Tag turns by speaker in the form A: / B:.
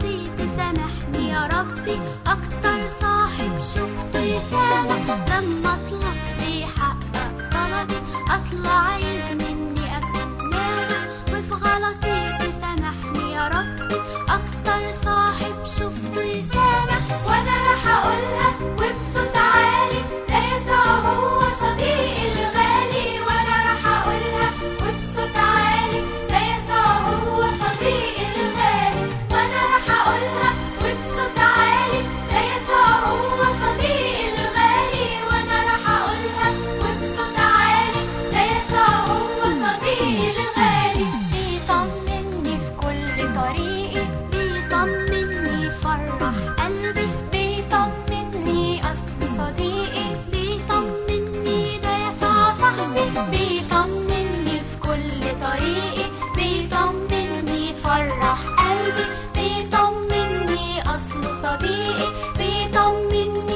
A: غلطي تسامحني يا ربي أكتر صاحب شفته يسامح لما أطلب بيحقق طلبي أصله عايز مني أكتب ماله وفي غلطي تسامحني يا ربي أكتر صاحب شفته يسامح
B: وانا راح اقولها وبصوت عالي ده يسوع هو صديقي الغالي وانا راح اقولها وبصوت عالي ده يسوع هو صديقي الغالي وانا راح اقولها وبصوت عالي ده يسوع هو صديقي الغالي وانا راح اقولها وبصوت عالي ده يسوع هو صديقي الغالي بيطمني في كل طريقي
A: بيطمني يفرح قلبي
B: بيطمني أصل صديقي
A: بيطمني ده يسوع صاحبي
B: بيطمني في كل طريقي بيطمني يفرح قلبي بيطمني أصل صديقي بيطمني